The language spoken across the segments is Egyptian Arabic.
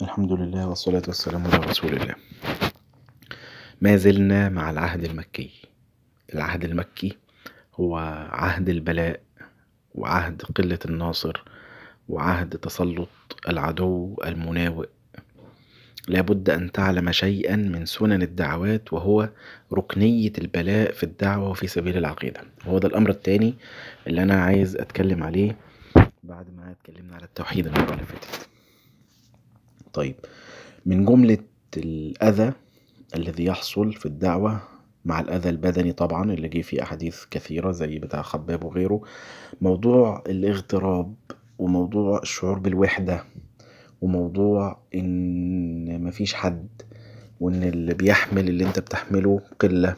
الحمد لله والصلاة والسلام على رسول الله ما زلنا مع العهد المكي العهد المكي هو عهد البلاء وعهد قلة الناصر وعهد تسلط العدو المناوئ لابد أن تعلم شيئا من سنن الدعوات وهو ركنية البلاء في الدعوة وفي سبيل العقيدة وهو ده الأمر التاني اللي أنا عايز أتكلم عليه بعد ما اتكلمنا على التوحيد المرة اللي فاتت طيب من جملة الأذى الذي يحصل في الدعوة مع الأذى البدني طبعا اللي جه في أحاديث كثيرة زي بتاع خباب وغيره موضوع الاغتراب وموضوع الشعور بالوحدة وموضوع إن مفيش حد وإن اللي بيحمل اللي أنت بتحمله قلة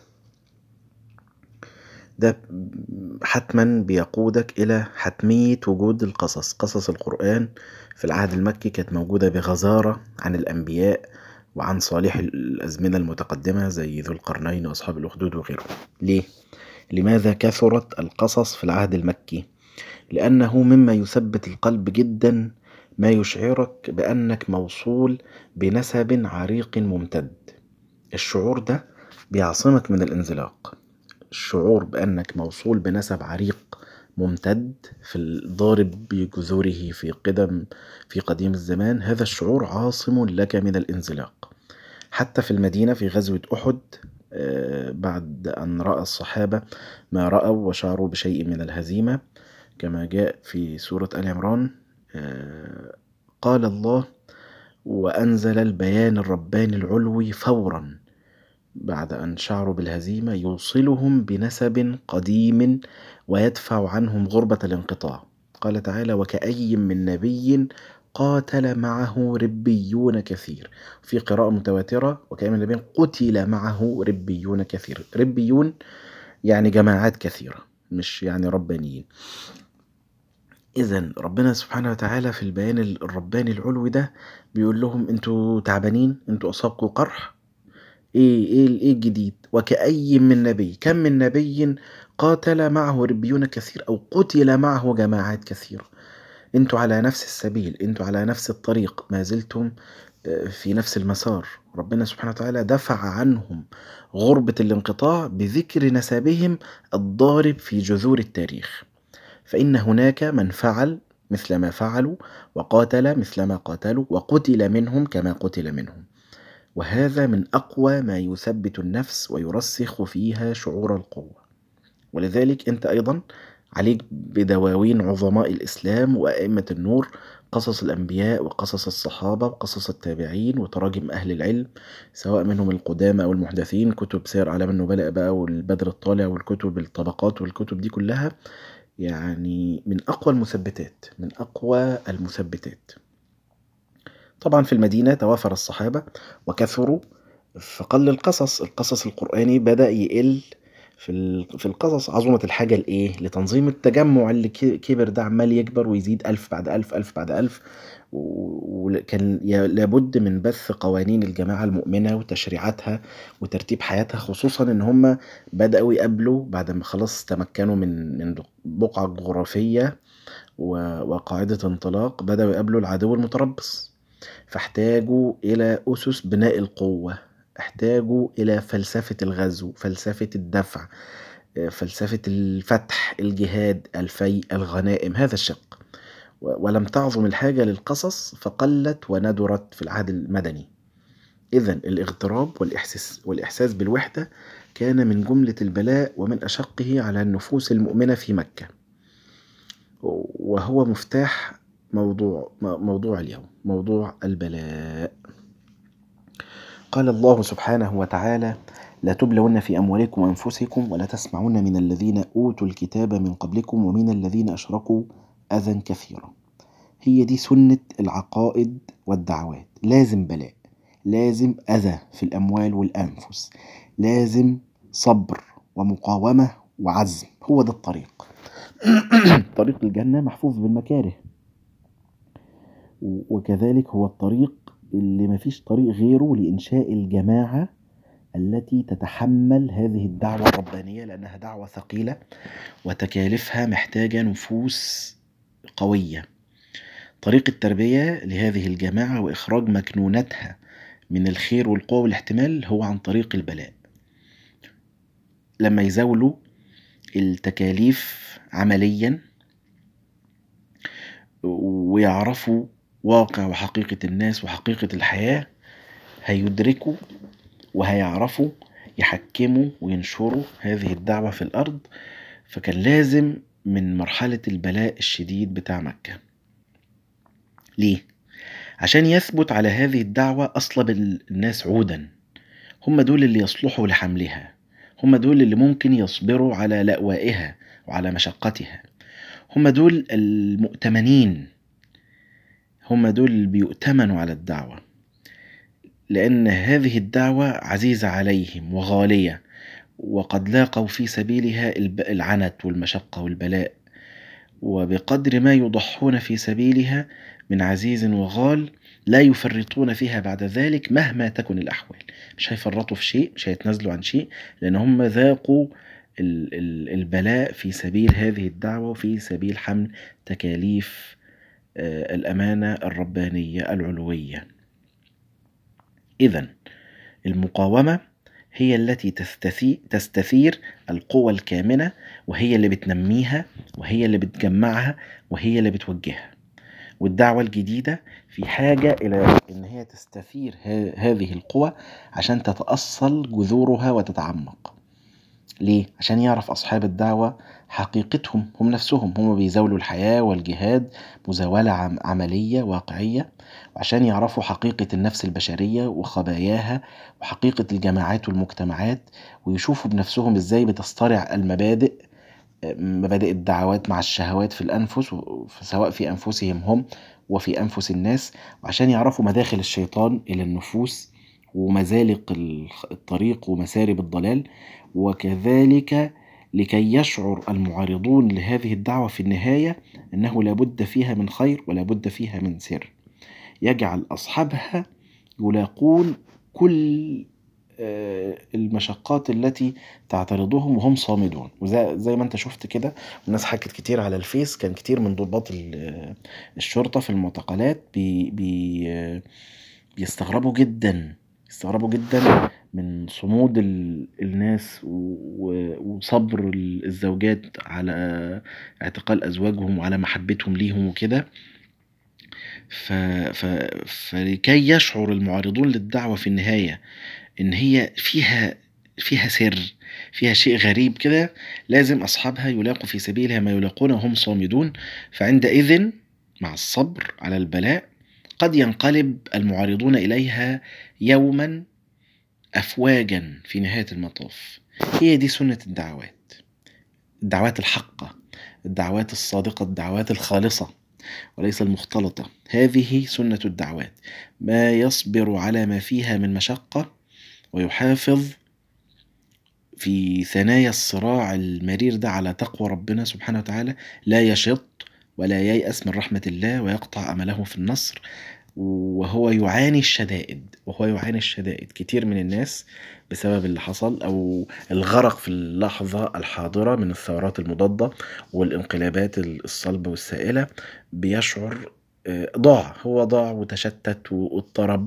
ده حتما بيقودك إلى حتمية وجود القصص قصص القرآن في العهد المكي كانت موجودة بغزارة عن الأنبياء وعن صالح الأزمنة المتقدمة زي ذو القرنين وأصحاب الأخدود وغيره ليه؟ لماذا كثرت القصص في العهد المكي؟ لأنه مما يثبت القلب جدا ما يشعرك بأنك موصول بنسب عريق ممتد الشعور ده بيعصمك من الانزلاق الشعور بأنك موصول بنسب عريق ممتد في الضارب بجذوره في قدم في قديم الزمان هذا الشعور عاصم لك من الانزلاق حتى في المدينة في غزوة أحد بعد أن رأى الصحابة ما رأوا وشعروا بشيء من الهزيمة كما جاء في سورة آل عمران قال الله وأنزل البيان الرباني العلوي فورا بعد أن شعروا بالهزيمة يوصلهم بنسب قديم ويدفع عنهم غربة الانقطاع قال تعالى وكأي من نبي قاتل معه ربيون كثير في قراءة متواترة وكأي من نبي قتل معه ربيون كثير ربيون يعني جماعات كثيرة مش يعني ربانيين إذا ربنا سبحانه وتعالى في البيان الرباني العلوي ده بيقول لهم انتوا تعبانين انتوا أصابكم قرح ايه ايه ايه الجديد وكأي من نبي كم من نبي قاتل معه ربيون كثير او قتل معه جماعات كثيرة انتوا على نفس السبيل انتوا على نفس الطريق ما زلتم في نفس المسار ربنا سبحانه وتعالى دفع عنهم غربة الانقطاع بذكر نسبهم الضارب في جذور التاريخ فإن هناك من فعل مثل ما فعلوا وقاتل مثل ما قاتلوا وقتل منهم كما قتل منهم وهذا من أقوى ما يثبت النفس ويرسخ فيها شعور القوة ولذلك أنت أيضا عليك بدواوين عظماء الإسلام وأئمة النور قصص الأنبياء وقصص الصحابة وقصص التابعين وتراجم أهل العلم سواء منهم القدامى أو المحدثين كتب سير أعلام النبلاء بقى والبدر الطالع والكتب الطبقات والكتب دي كلها يعني من أقوى المثبتات من أقوى المثبتات طبعا في المدينة توافر الصحابة وكثروا فقل القصص القصص القرآني بدأ يقل في في القصص عظمة الحاجة لإيه؟ لتنظيم التجمع اللي كبر ده عمال يكبر ويزيد ألف بعد ألف ألف بعد ألف وكان لابد من بث قوانين الجماعة المؤمنة وتشريعاتها وترتيب حياتها خصوصا إن هم بدأوا يقابلوا بعد ما خلاص تمكنوا من من بقعة جغرافية وقاعدة انطلاق بدأوا يقابلوا العدو المتربص فاحتاجوا إلى أسس بناء القوة احتاجوا إلى فلسفة الغزو فلسفة الدفع فلسفة الفتح الجهاد الفيء الغنائم هذا الشق ولم تعظم الحاجة للقصص فقلت وندرت في العهد المدني إذا الاغتراب والإحساس, والإحساس بالوحدة كان من جملة البلاء ومن أشقه على النفوس المؤمنة في مكة وهو مفتاح موضوع موضوع اليوم موضوع البلاء قال الله سبحانه وتعالى لا تبلون في أموالكم وأنفسكم ولا تسمعون من الذين أوتوا الكتاب من قبلكم ومن الذين أشركوا أذى كثيرا هي دي سنة العقائد والدعوات لازم بلاء لازم أذى في الأموال والأنفس لازم صبر ومقاومة وعزم هو ده الطريق طريق الجنة محفوظ بالمكاره وكذلك هو الطريق اللي مفيش طريق غيره لإنشاء الجماعة التي تتحمل هذه الدعوة الربانية لأنها دعوة ثقيلة وتكاليفها محتاجة نفوس قوية طريق التربية لهذه الجماعة وإخراج مكنونتها من الخير والقوة والاحتمال هو عن طريق البلاء لما يزاولوا التكاليف عمليا ويعرفوا واقع وحقيقة الناس وحقيقة الحياة هيدركوا وهيعرفوا يحكموا وينشروا هذه الدعوة في الأرض فكان لازم من مرحلة البلاء الشديد بتاع مكة ليه؟ عشان يثبت على هذه الدعوة أصلب الناس عودا هم دول اللي يصلحوا لحملها هم دول اللي ممكن يصبروا على لأوائها وعلى مشقتها هم دول المؤتمنين هم دول اللي بيؤتمنوا على الدعوة لأن هذه الدعوة عزيزة عليهم وغالية وقد لاقوا في سبيلها العنت والمشقة والبلاء وبقدر ما يضحون في سبيلها من عزيز وغال لا يفرطون فيها بعد ذلك مهما تكن الأحوال مش هيفرطوا في شيء مش هيتنازلوا عن شيء لأن هم ذاقوا البلاء في سبيل هذه الدعوة وفي سبيل حمل تكاليف آه، الأمانة الربانية العلوية إذا المقاومة هي التي تستثير القوى الكامنة وهي اللي بتنميها وهي اللي بتجمعها وهي اللي بتوجهها والدعوة الجديدة في حاجة إلى إن هي تستثير هذه القوى عشان تتأصل جذورها وتتعمق ليه؟ عشان يعرف أصحاب الدعوة حقيقتهم هم نفسهم هم بيزاولوا الحياة والجهاد مزاولة عملية واقعية وعشان يعرفوا حقيقة النفس البشرية وخباياها وحقيقة الجماعات والمجتمعات ويشوفوا بنفسهم ازاي بتصطرع المبادئ مبادئ الدعوات مع الشهوات في الأنفس سواء في أنفسهم هم وفي أنفس الناس وعشان يعرفوا مداخل الشيطان إلى النفوس ومزالق الطريق ومسارب الضلال وكذلك لكي يشعر المعارضون لهذه الدعوة في النهاية أنه لابد فيها من خير ولابد فيها من سر يجعل أصحابها يلاقون كل آه، المشقات التي تعترضهم وهم صامدون وزي ما انت شفت كده الناس حكت كتير على الفيس كان كتير من ضباط الشرطة في المعتقلات بي بي بيستغربوا جدا استغربوا جدا من صمود الناس وصبر الزوجات على اعتقال أزواجهم وعلى محبتهم ليهم وكده ف... ف... فلكي يشعر المعارضون للدعوة في النهاية إن هي فيها فيها سر فيها شيء غريب كده لازم أصحابها يلاقوا في سبيلها ما يلاقونه وهم صامدون فعندئذ مع الصبر على البلاء قد ينقلب المعارضون إليها يوما أفواجا في نهاية المطاف هي دي سنة الدعوات الدعوات الحقة الدعوات الصادقة الدعوات الخالصة وليس المختلطة هذه سنة الدعوات ما يصبر على ما فيها من مشقة ويحافظ في ثنايا الصراع المرير ده على تقوى ربنا سبحانه وتعالى لا يشط ولا ييأس من رحمة الله ويقطع أمله في النصر وهو يعاني الشدائد وهو يعاني الشدائد كتير من الناس بسبب اللي حصل أو الغرق في اللحظة الحاضرة من الثورات المضادة والانقلابات الصلبة والسائلة بيشعر آه، ضاع هو ضاع وتشتت واضطرب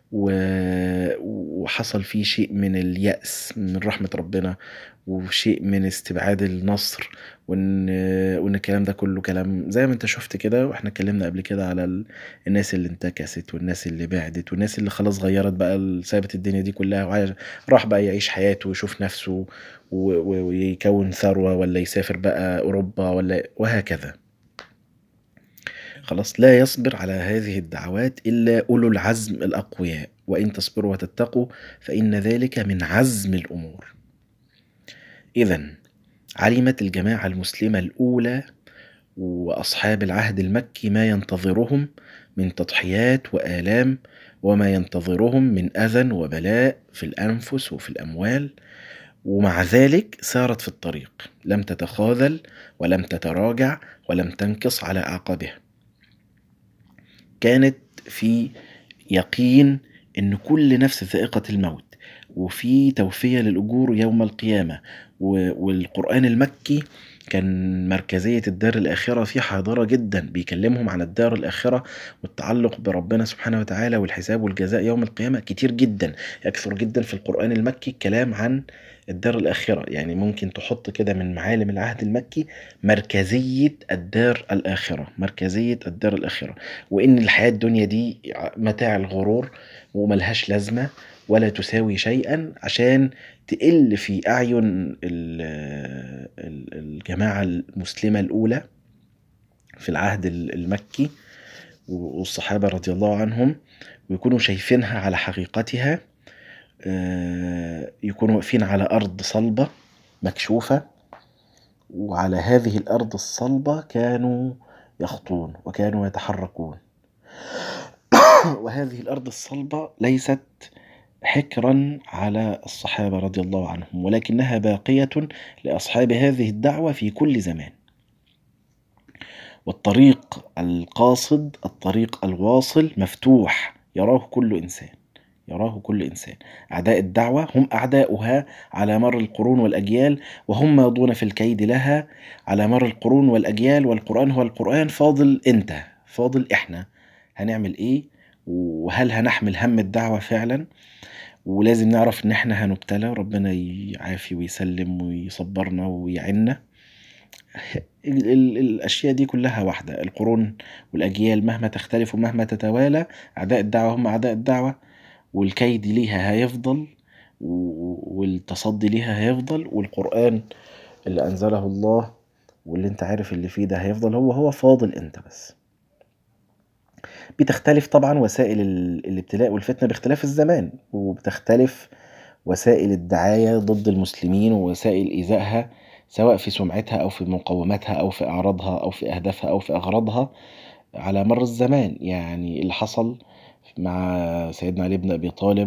وحصل فيه شيء من اليأس من رحمة ربنا وشيء من استبعاد النصر وان وان الكلام ده كله كلام زي ما انت شفت كده واحنا اتكلمنا قبل كده على الناس اللي انتكست والناس اللي بعدت والناس اللي خلاص غيرت بقى سابت الدنيا دي كلها راح بقى يعيش حياته ويشوف نفسه ويكون ثروة ولا يسافر بقى أوروبا ولا وهكذا خلاص لا يصبر على هذه الدعوات إلا أولو العزم الأقوياء وإن تصبروا وتتقوا فإن ذلك من عزم الأمور إذا علمت الجماعة المسلمة الأولى وأصحاب العهد المكي ما ينتظرهم من تضحيات وآلام وما ينتظرهم من أذى وبلاء في الأنفس وفي الأموال ومع ذلك سارت في الطريق لم تتخاذل ولم تتراجع ولم تنكص على أعقابها كانت في يقين ان كل نفس ذائقة الموت وفي توفية للأجور يوم القيامة والقرآن المكي كان مركزية الدار الآخرة فيه حاضرة جدا بيكلمهم عن الدار الآخرة والتعلق بربنا سبحانه وتعالى والحساب والجزاء يوم القيامة كتير جدا يكثر جدا في القرآن المكي الكلام عن الدار الآخرة يعني ممكن تحط كده من معالم العهد المكي مركزية الدار الآخرة مركزية الدار الآخرة وإن الحياة الدنيا دي متاع الغرور وملهاش لازمة ولا تساوي شيئا عشان تقل في أعين الجماعة المسلمة الأولى في العهد المكي والصحابة رضي الله عنهم ويكونوا شايفينها على حقيقتها آه، يكونوا واقفين على أرض صلبة مكشوفة وعلى هذه الأرض الصلبة كانوا يخطون وكانوا يتحركون وهذه الأرض الصلبة ليست حكرا على الصحابة رضي الله عنهم ولكنها باقية لأصحاب هذه الدعوة في كل زمان والطريق القاصد الطريق الواصل مفتوح يراه كل إنسان يراه كل إنسان أعداء الدعوة هم أعداؤها على مر القرون والأجيال وهم ماضون في الكيد لها على مر القرون والأجيال والقرآن هو القرآن فاضل أنت فاضل إحنا هنعمل إيه وهل هنحمل هم الدعوة فعلا ولازم نعرف إن إحنا هنبتلى ربنا يعافي ويسلم ويصبرنا ويعنا الأشياء دي كلها واحدة القرون والأجيال مهما تختلف ومهما تتوالى أعداء الدعوة هم أعداء الدعوة والكيد ليها هيفضل والتصدي ليها هيفضل والقرآن اللي أنزله الله واللي انت عارف اللي فيه ده هيفضل هو هو فاضل انت بس بتختلف طبعا وسائل الابتلاء والفتنة باختلاف الزمان وبتختلف وسائل الدعاية ضد المسلمين ووسائل إيذائها سواء في سمعتها أو في مقوماتها أو في أعراضها أو في أهدافها أو في أغراضها على مر الزمان يعني اللي حصل مع سيدنا علي بن أبي طالب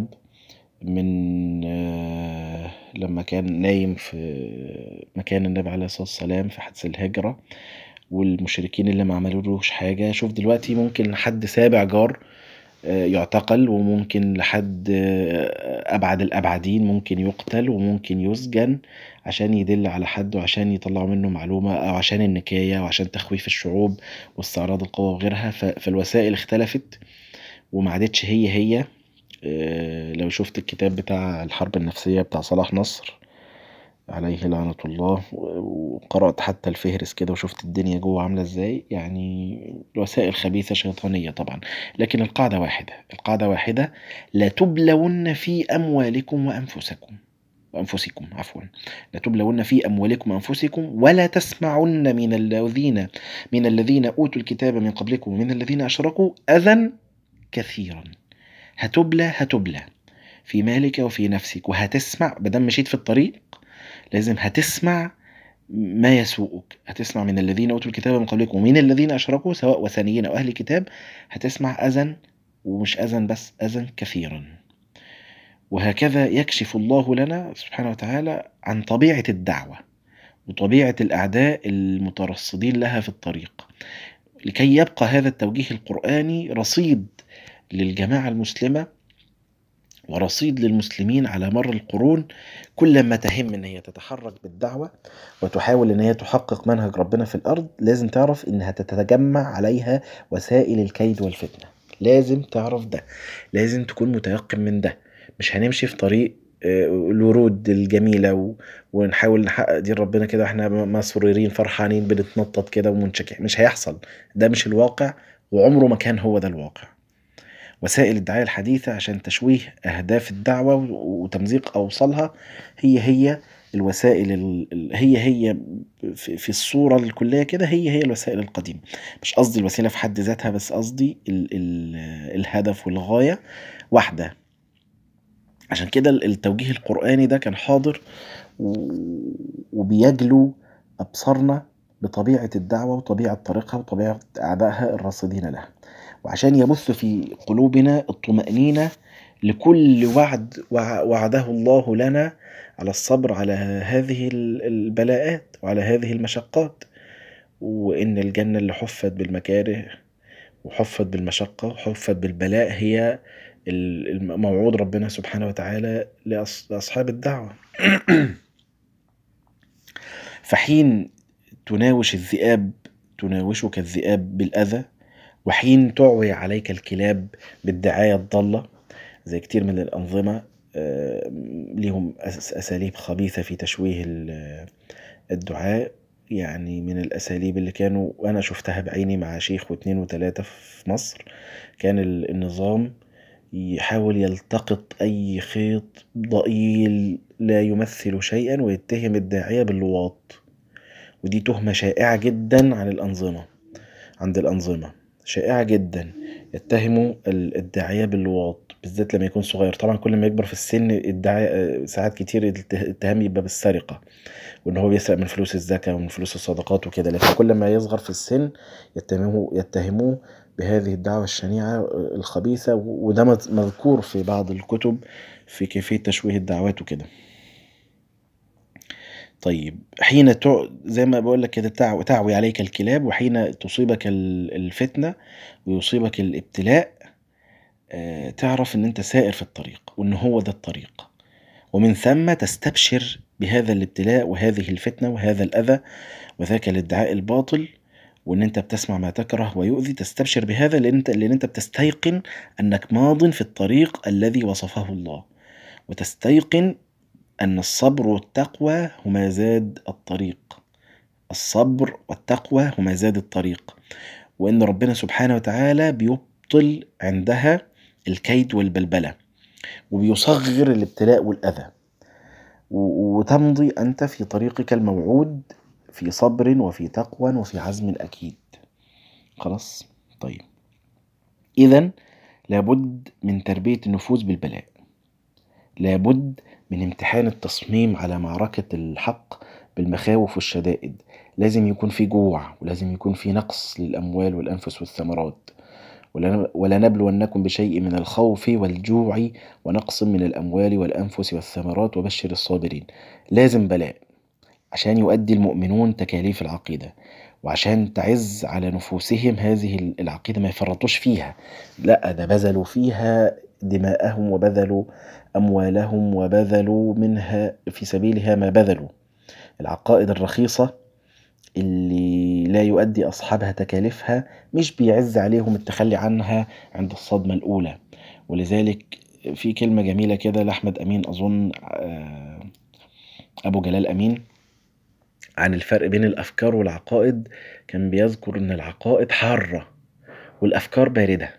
من آه، لما كان نايم في مكان النبي عليه الصلاة والسلام في حدث الهجرة والمشركين اللي ما عملولوش حاجة شوف دلوقتي ممكن حد سابع جار آه، يعتقل وممكن لحد آه، أبعد الأبعدين ممكن يقتل وممكن يسجن عشان يدل على حد وعشان يطلعوا منه معلومة أو عشان النكاية وعشان تخويف الشعوب واستعراض القوى وغيرها فالوسائل اختلفت وما عادتش هي هي آه، لو شفت الكتاب بتاع الحرب النفسية بتاع صلاح نصر عليه لعنة الله وقرأت حتى الفهرس كده وشفت الدنيا جوه عاملة ازاي يعني الوسائل خبيثة شيطانية طبعا لكن القاعدة واحدة القاعدة واحدة لا تبلون في أموالكم وأنفسكم وأنفسكم عفوا لا تبلون في أموالكم وأنفسكم ولا تسمعن من الذين من الذين أوتوا الكتاب من قبلكم ومن الذين أشركوا أذى كثيرا هتبلى هتبلى في مالك وفي نفسك وهتسمع بدل مشيت في الطريق لازم هتسمع ما يسوءك هتسمع من الذين أوتوا الكتاب من قبلكم ومن الذين أشركوا سواء وثنيين أو أهل كتاب هتسمع أذى ومش أذى بس أذى كثيرا وهكذا يكشف الله لنا سبحانه وتعالى عن طبيعة الدعوة وطبيعة الأعداء المترصدين لها في الطريق لكي يبقى هذا التوجيه القرآني رصيد للجماعة المسلمة ورصيد للمسلمين على مر القرون كل ما تهم ان هي تتحرك بالدعوة وتحاول ان هي تحقق منهج ربنا في الارض لازم تعرف انها تتجمع عليها وسائل الكيد والفتنة لازم تعرف ده لازم تكون متيقن من ده مش هنمشي في طريق آه، الورود الجميلة ونحاول نحقق دين ربنا كده واحنا مسرورين فرحانين بنتنطط كده ومنشكح مش هيحصل ده مش الواقع وعمره ما كان هو ده الواقع وسائل الدعاية الحديثة عشان تشويه أهداف الدعوة وتمزيق أوصالها هي هي الوسائل هي هي في الصورة الكلية كده هي هي الوسائل القديمة مش قصدي الوسيلة في حد ذاتها بس قصدي الهدف والغاية واحدة عشان كده التوجيه القرآني ده كان حاضر وبيجلو أبصارنا بطبيعة الدعوة وطبيعة طريقها وطبيعة أعدائها الراصدين لها وعشان يبث في قلوبنا الطمأنينة لكل وعد وعده الله لنا على الصبر على هذه البلاءات وعلى هذه المشقات وإن الجنة اللي حفت بالمكاره وحفت بالمشقة وحفت بالبلاء هي الموعود ربنا سبحانه وتعالى لأصحاب الدعوة فحين تناوش الذئاب تناوشك الذئاب بالأذى وحين تعوي عليك الكلاب بالدعاية الضالة زي كتير من الأنظمة آه، ليهم أساليب خبيثة في تشويه الدعاء يعني من الأساليب اللي كانوا وأنا شفتها بعيني مع شيخ واتنين وتلاتة في مصر كان النظام يحاول يلتقط أي خيط ضئيل لا يمثل شيئا ويتهم الداعية باللواط ودي تهمة شائعة جدا عن الأنظمة عند الأنظمة شائعة جدا يتهموا الداعية باللواط بالذات لما يكون صغير طبعا كل ما يكبر في السن الداعية ساعات كتير الاتهام يبقى بالسرقة وان هو بيسرق من فلوس الزكاة ومن فلوس الصدقات وكده لكن كل ما يصغر في السن يتهموه يتهموه بهذه الدعوة الشنيعة الخبيثة وده مذكور في بعض الكتب في كيفية تشويه الدعوات وكده طيب حين زي ما بقول لك كده تعوي عليك الكلاب وحين تصيبك الفتنة ويصيبك الابتلاء آه، تعرف ان انت سائر في الطريق وان هو ده الطريق ومن ثم تستبشر بهذا الابتلاء وهذه الفتنة وهذا الأذى وذاك الادعاء الباطل وان انت بتسمع ما تكره ويؤذي تستبشر بهذا لان انت لان انت بتستيقن انك ماض في الطريق الذي وصفه الله وتستيقن ان الصبر والتقوى هما زاد الطريق الصبر والتقوى هما زاد الطريق وان ربنا سبحانه وتعالى بيبطل عندها الكيد والبلبله وبيصغر الابتلاء والاذى وتمضي انت في طريقك الموعود في صبر وفي تقوى وفي عزم أكيد خلاص طيب إذا لابد من تربية النفوس بالبلاء لابد من امتحان التصميم على معركة الحق بالمخاوف والشدائد لازم يكون في جوع ولازم يكون في نقص للأموال والأنفس والثمرات ولنبلونكم بشيء من الخوف والجوع ونقص من الأموال والأنفس والثمرات وبشر الصابرين لازم بلاء عشان يؤدي المؤمنون تكاليف العقيدة وعشان تعز على نفوسهم هذه العقيدة ما يفرطوش فيها لا ده بذلوا فيها دماءهم وبذلوا أموالهم وبذلوا منها في سبيلها ما بذلوا العقائد الرخيصة اللي لا يؤدي أصحابها تكاليفها مش بيعز عليهم التخلي عنها عند الصدمة الأولى ولذلك في كلمة جميلة كده لأحمد أمين أظن آه، أبو جلال أمين عن الفرق بين الأفكار والعقائد كان بيذكر إن العقائد حارة والأفكار باردة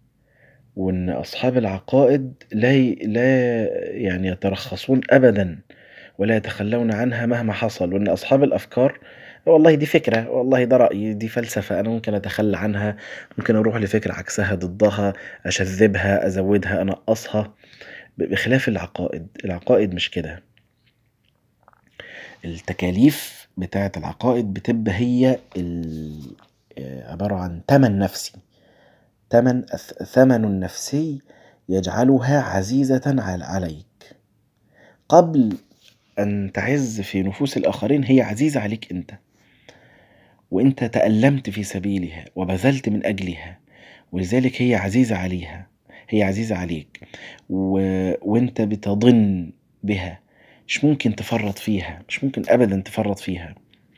وإن أصحاب العقائد لا لا يعني يترخصون أبدا ولا يتخلون عنها مهما حصل وإن أصحاب الأفكار والله دي فكرة والله ده رأيي دي فلسفة أنا ممكن أتخلى عنها ممكن أروح لفكرة عكسها ضدها أشذبها أزودها أنقصها بخلاف العقائد العقائد مش كده التكاليف بتاعة العقائد بتبقى هي آه، عبارة عن تمن نفسي تمن ثمن نفسي يجعلها عزيزة عليك قبل أن تعز في نفوس الآخرين هي عزيزة عليك أنت وأنت تألمت في سبيلها وبذلت من أجلها ولذلك هي عزيزة عليها هي عزيزة عليك و... وأنت بتضن بها مش ممكن تفرط فيها مش ممكن أبدا تفرط فيها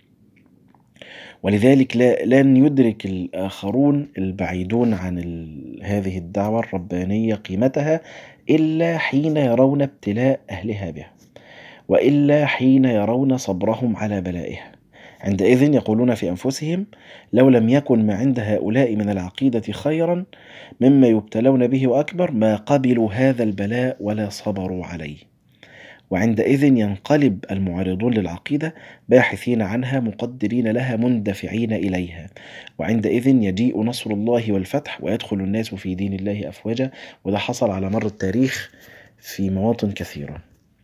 ولذلك لا لن يدرك الآخرون البعيدون عن هذه الدعوة الربانية قيمتها إلا حين يرون ابتلاء أهلها بها وإلا حين يرون صبرهم على بلائها عندئذ يقولون في أنفسهم لو لم يكن ما عند هؤلاء من العقيدة خيرا مما يبتلون به وأكبر ما قبلوا هذا البلاء ولا صبروا عليه وعندئذ ينقلب المعارضون للعقيدة باحثين عنها مقدرين لها مندفعين إليها وعندئذ يجيء نصر الله والفتح ويدخل الناس في دين الله أفواجا وده حصل على مر التاريخ في مواطن كثيرة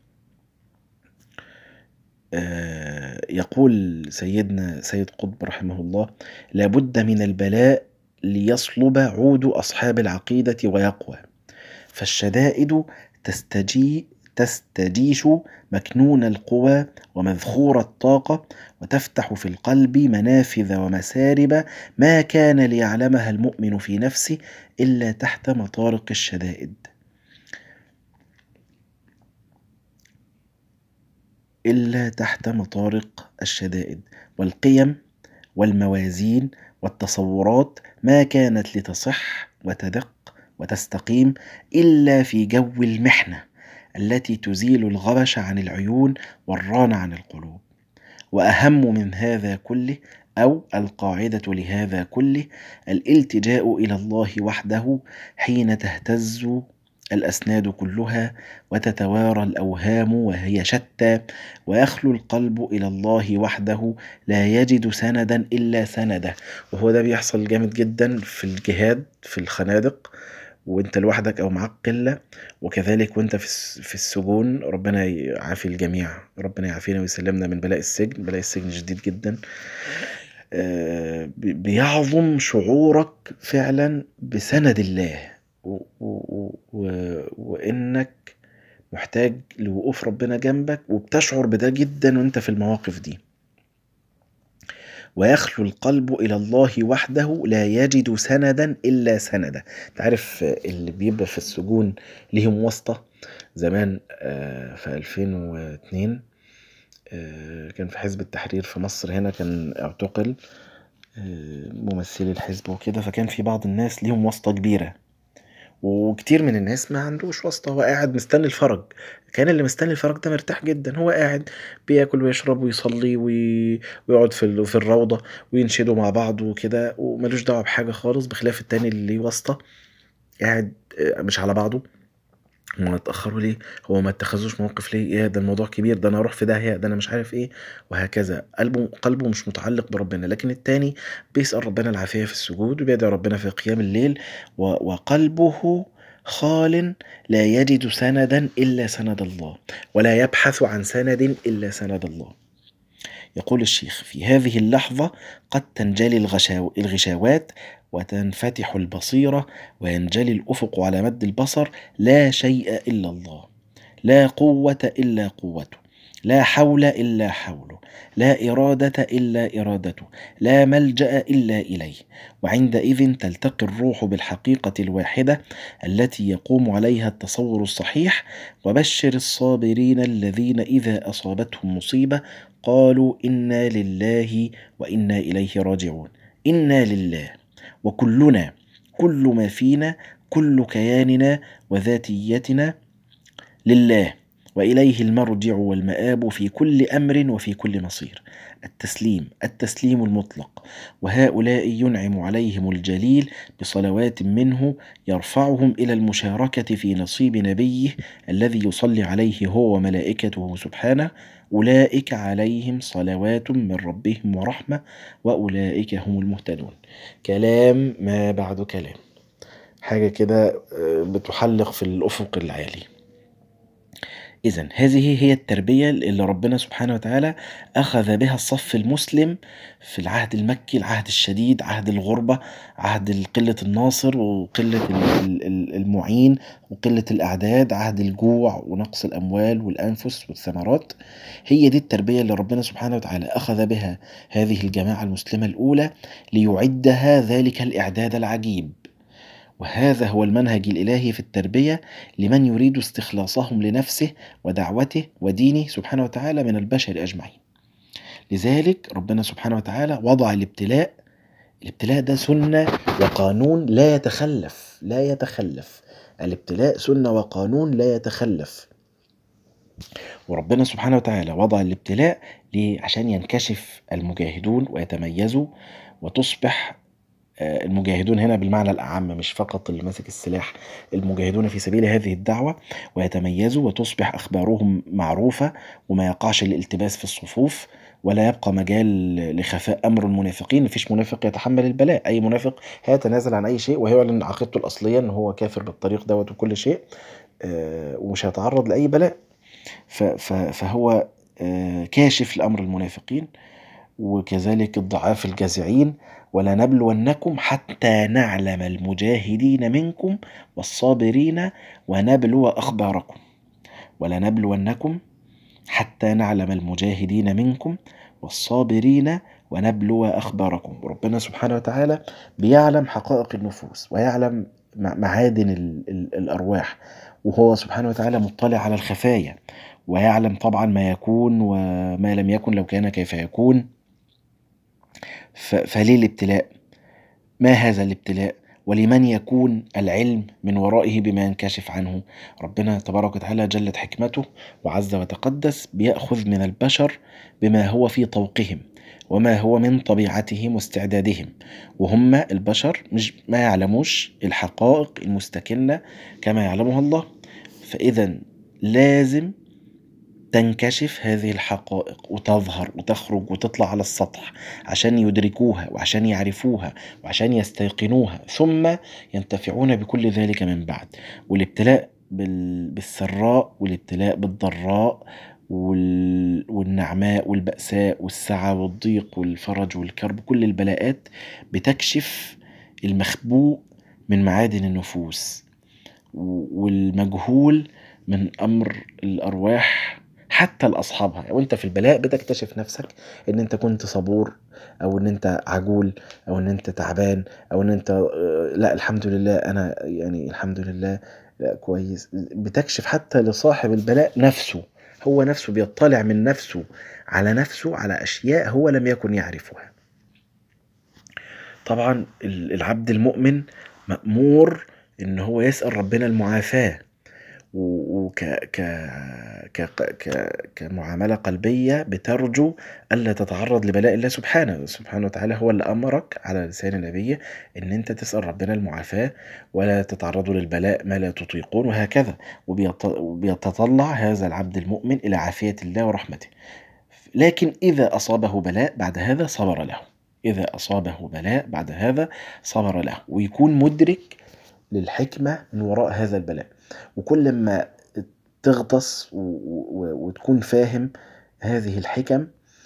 آه، يقول سيدنا سيد قطب رحمه الله لابد من البلاء ليصلب عود أصحاب العقيدة ويقوى فالشدائد تستجيء تستجيش مكنون القوى ومذخور الطاقة وتفتح في القلب منافذ ومسارب ما كان ليعلمها المؤمن في نفسه إلا تحت مطارق الشدائد إلا تحت مطارق الشدائد والقيم والموازين والتصورات ما كانت لتصح وتدق وتستقيم إلا في جو المحنة التي تزيل الغبش عن العيون والران عن القلوب وأهم من هذا كله أو القاعدة لهذا كله الالتجاء إلى الله وحده حين تهتز الأسناد كلها وتتوارى الأوهام وهي شتى ويخلو القلب إلى الله وحده لا يجد سندا إلا سنده وهو ده بيحصل جامد جدا في الجهاد في الخنادق وانت لوحدك او معاك قله وكذلك وانت في في السجون ربنا يعافي الجميع ربنا يعافينا ويسلمنا من بلاء السجن بلاء السجن شديد جدا آه، بيعظم شعورك فعلا بسند الله و و و وإنك محتاج لوقوف ربنا جنبك وبتشعر بده جدا وانت في المواقف دي ويخلو القلب إلى الله وحده لا يجد سندا إلا سنده انت عارف اللي بيبقى في السجون ليهم واسطة زمان آه، في 2002 آه، كان في حزب التحرير في مصر هنا كان اعتقل آه، ممثلي الحزب وكده فكان في بعض الناس ليهم واسطة كبيرة وكتير من الناس ما عندوش واسطة هو قاعد مستني الفرج كان اللي مستني الفرج ده مرتاح جدا هو قاعد بياكل ويشرب ويصلي وي... ويقعد في في الروضة وينشدوا مع بعض وكده وملوش دعوة بحاجة خالص بخلاف التاني اللي ليه واسطة قاعد آه، مش على بعضه هما اتأخروا ليه هو ما اتخذوش موقف ليه يا ده الموضوع كبير ده انا اروح في داهية ده انا مش عارف ايه وهكذا قلبه قلبه مش متعلق بربنا لكن التاني بيسأل ربنا العافية في السجود وبيدعي ربنا في قيام الليل وقلبه خال لا يجد سندا إلا سند الله ولا يبحث عن سند إلا سند الله يقول الشيخ في هذه اللحظة قد تنجلي الغشاوات وتنفتح البصيرة وينجلي الأفق على مد البصر لا شيء إلا الله لا قوة إلا قوته لا حول إلا حوله لا إرادة إلا إرادته لا ملجأ إلا إليه وعندئذ تلتقي الروح بالحقيقة الواحدة التي يقوم عليها التصور الصحيح وبشر الصابرين الذين إذا أصابتهم مصيبة قالوا إنا لله وإنا إليه راجعون إنا لله وكلنا كل ما فينا كل كياننا وذاتيتنا لله واليه المرجع والمآب في كل امر وفي كل مصير التسليم التسليم المطلق وهؤلاء ينعم عليهم الجليل بصلوات منه يرفعهم الى المشاركه في نصيب نبيه الذي يصلي عليه هو وملائكته سبحانه اولئك عليهم صلوات من ربهم ورحمه واولئك هم المهتدون كلام ما بعد كلام حاجه كده آه، بتحلق في الافق العالي إذا هذه هي التربية اللي ربنا سبحانه وتعالى أخذ بها الصف المسلم في العهد المكي العهد الشديد عهد الغربة عهد قلة الناصر وقلة المعين وقلة الأعداد عهد الجوع ونقص الأموال والأنفس والثمرات هي دي التربية اللي ربنا سبحانه وتعالى أخذ بها هذه الجماعة المسلمة الأولى ليعدها ذلك الإعداد العجيب وهذا هو المنهج الإلهي في التربية لمن يريد استخلاصهم لنفسه ودعوته ودينه سبحانه وتعالى من البشر أجمعين لذلك ربنا سبحانه وتعالى وضع الابتلاء الابتلاء ده سنة وقانون لا يتخلف لا يتخلف الابتلاء سنة وقانون لا يتخلف وربنا سبحانه وتعالى وضع الابتلاء عشان ينكشف المجاهدون ويتميزوا وتصبح آه، المجاهدون هنا بالمعنى الأعم مش فقط اللي ماسك السلاح المجاهدون في سبيل هذه الدعوة ويتميزوا وتصبح أخبارهم معروفة وما يقعش الالتباس في الصفوف ولا يبقى مجال لخفاء أمر المنافقين مفيش منافق يتحمل البلاء أي منافق هيتنازل عن أي شيء وهيعلن عقيدته الأصلية إن هو كافر بالطريق دوت وكل شيء آه، ومش هيتعرض لأي بلاء فهو آه، كاشف لأمر المنافقين وكذلك الضعاف الجازعين ولنبلونكم حتى نعلم المجاهدين منكم والصابرين ونبلو أخباركم ولنبلونكم حتى نعلم المجاهدين منكم والصابرين ونبلو أخباركم ربنا سبحانه وتعالى بيعلم حقائق النفوس ويعلم معادن الأرواح وهو سبحانه وتعالى مطلع على الخفايا ويعلم طبعا ما يكون وما لم يكن لو كان كيف يكون فليه الابتلاء ما هذا الابتلاء ولمن يكون العلم من ورائه بما ينكشف عنه ربنا تبارك وتعالى جلت حكمته وعز وتقدس بيأخذ من البشر بما هو في طوقهم وما هو من طبيعتهم واستعدادهم وهم البشر مش ما يعلموش الحقائق المستكنة كما يعلمها الله فإذا لازم تنكشف هذه الحقائق وتظهر وتخرج وتطلع على السطح عشان يدركوها وعشان يعرفوها وعشان يستيقنوها ثم ينتفعون بكل ذلك من بعد والابتلاء بالسراء والابتلاء بالضراء والنعماء والبأساء والسعة والضيق والفرج والكرب كل البلاءات بتكشف المخبوء من معادن النفوس والمجهول من أمر الأرواح حتى لأصحابها وانت في البلاء بتكتشف نفسك ان انت كنت صبور او ان انت عجول او ان انت تعبان او ان انت لا الحمد لله انا يعني الحمد لله لا كويس بتكشف حتى لصاحب البلاء نفسه هو نفسه بيطلع من نفسه على نفسه على أشياء هو لم يكن يعرفها طبعا العبد المؤمن مأمور إن هو يسأل ربنا المعافاة وك ك ك ك كمعاملة قلبية بترجو ألا تتعرض لبلاء الله سبحانه سبحانه وتعالى هو اللي أمرك على لسان نبيه إن أنت تسأل ربنا المعافاة ولا تتعرضوا للبلاء ما لا تطيقون وهكذا وبيتطلع هذا العبد المؤمن إلى عافية الله ورحمته لكن إذا أصابه بلاء بعد هذا صبر له إذا أصابه بلاء بعد هذا صبر له ويكون مدرك للحكمة من وراء هذا البلاء وكل ما تغطس وتكون فاهم هذه الحكم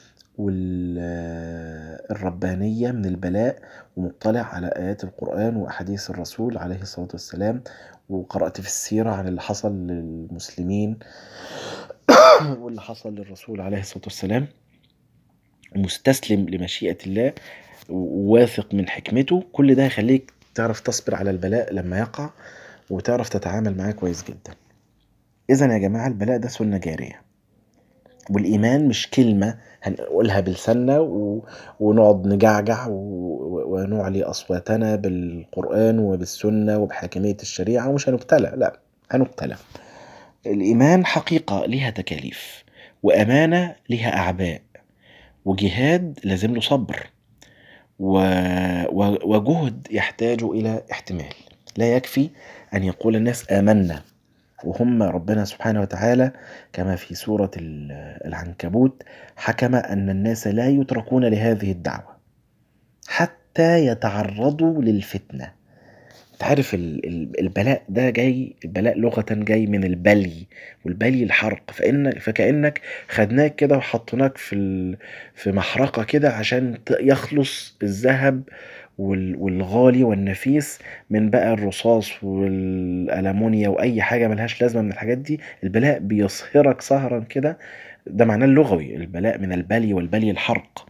والربانية من البلاء ومطلع على آيات القرآن وأحاديث الرسول عليه الصلاة والسلام وقرأت في السيرة عن اللي حصل للمسلمين واللي حصل للرسول عليه الصلاة والسلام مستسلم لمشيئة الله وواثق من حكمته كل ده يخليك تعرف تصبر على البلاء لما يقع وتعرف تتعامل معاه كويس جدا إذا يا جماعة البلاء ده سنة جارية والإيمان مش كلمة هنقولها بلساننا و... ونقعد نجعجع و... ونعلي أصواتنا بالقرآن وبالسنة وبحاكمية الشريعة ومش هنبتلى لا هنبتلى الإيمان حقيقة لها تكاليف وأمانة لها أعباء وجهاد لازم له صبر و... و... وجهد يحتاج إلى احتمال لا يكفي أن يقول الناس آمنا وهم ربنا سبحانه وتعالى كما في سورة العنكبوت حكم أن الناس لا يتركون لهذه الدعوة حتى يتعرضوا للفتنة تعرف البلاء ده جاي البلاء لغة جاي من البلي والبلي الحرق فإن فكأنك خدناك كده وحطيناك في في محرقة كده عشان يخلص الذهب والغالي والنفيس من بقى الرصاص والألمونيا وأي حاجة ملهاش لازمة من الحاجات دي البلاء بيصهرك سهرا كده ده معناه اللغوي البلاء من البلي والبلي الحرق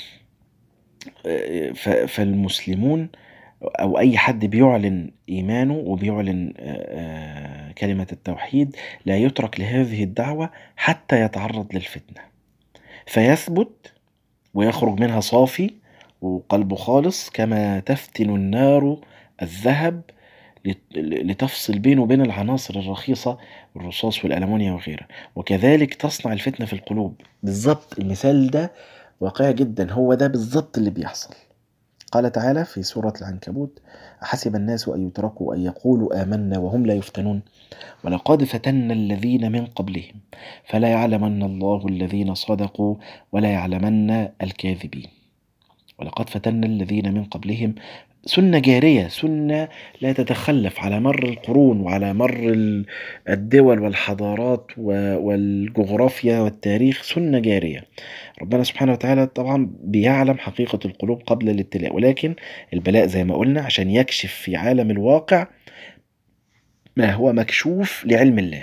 فالمسلمون أو أي حد بيعلن إيمانه وبيعلن كلمة التوحيد لا يترك لهذه الدعوة حتى يتعرض للفتنة فيثبت ويخرج منها صافي وقلبه خالص كما تفتن النار الذهب لتفصل بينه وبين العناصر الرخيصة الرصاص والألمونيا وغيرها وكذلك تصنع الفتنة في القلوب بالظبط المثال ده واقعي جدا هو ده بالظبط اللي بيحصل قال تعالى في سورة العنكبوت أحسب الناس أن يتركوا أن يقولوا آمنا وهم لا يفتنون ولقد فتنا الذين من قبلهم فلا يعلمن الله الذين صدقوا ولا يعلمن الكاذبين ولقد فتنا الذين من قبلهم سنة جارية سنة لا تتخلف على مر القرون وعلى مر الدول والحضارات والجغرافيا والتاريخ سنة جارية ربنا سبحانه وتعالى طبعا بيعلم حقيقة القلوب قبل الابتلاء ولكن البلاء زي ما قلنا عشان يكشف في عالم الواقع ما هو مكشوف لعلم الله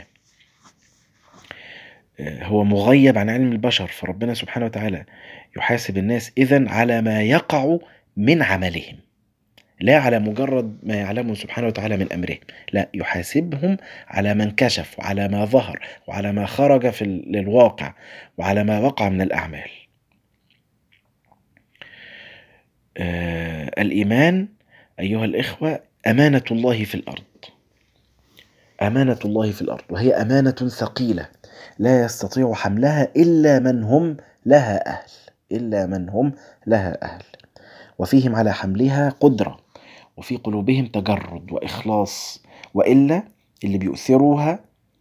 هو مغيب عن علم البشر فربنا سبحانه وتعالى يحاسب الناس إذا على ما يقع من عملهم لا على مجرد ما يعلمه سبحانه وتعالى من أمرهم لا يحاسبهم على ما انكشف وعلى ما ظهر وعلى ما خرج في للواقع وعلى ما وقع من الأعمال آه الإيمان أيها الإخوة أمانة الله في الأرض أمانة الله في الأرض وهي أمانة ثقيلة لا يستطيع حملها إلا من هم لها أهل إلا من هم لها أهل وفيهم على حملها قدرة وفي قلوبهم تجرد وإخلاص وإلا اللي بيؤثروها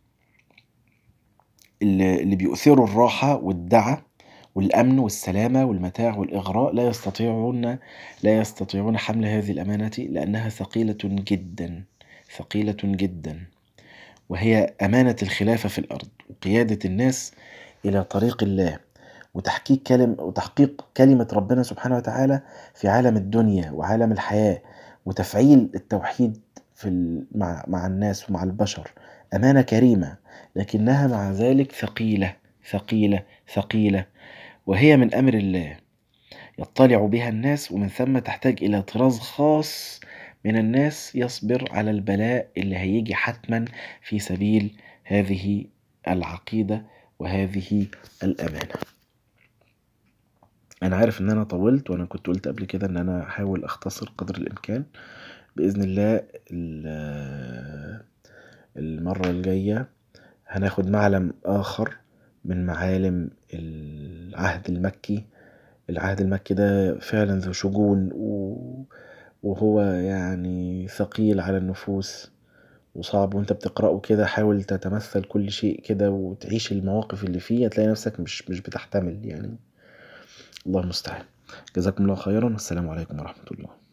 اللي بيؤثروا الراحة والدعة والأمن والسلامة والمتاع والإغراء لا يستطيعون لا يستطيعون حمل هذه الأمانة لأنها ثقيلة جدا ثقيلة جدا وهي أمانة الخلافة في الأرض وقيادة الناس إلى طريق الله وتحقيق كلم وتحقيق كلمة ربنا سبحانه وتعالى في عالم الدنيا وعالم الحياة وتفعيل التوحيد في مع مع الناس ومع البشر أمانة كريمة لكنها مع ذلك ثقيلة ثقيلة ثقيلة وهي من أمر الله يطلع بها الناس ومن ثم تحتاج إلى طراز خاص من الناس يصبر على البلاء اللي هيجي حتما في سبيل هذه العقيدة وهذه الأمانة أنا عارف إن أنا طولت وأنا كنت قلت قبل كده إن أنا هحاول أختصر قدر الإمكان بإذن الله المرة الجاية هناخد معلم آخر من معالم العهد المكي العهد المكي ده فعلا ذو شجون وهو يعني ثقيل على النفوس وصعب وانت بتقرأه كده حاول تتمثل كل شيء كده وتعيش المواقف اللي فيه هتلاقي نفسك مش مش بتحتمل يعني الله المستعان جزاكم الله خيرا والسلام عليكم ورحمة الله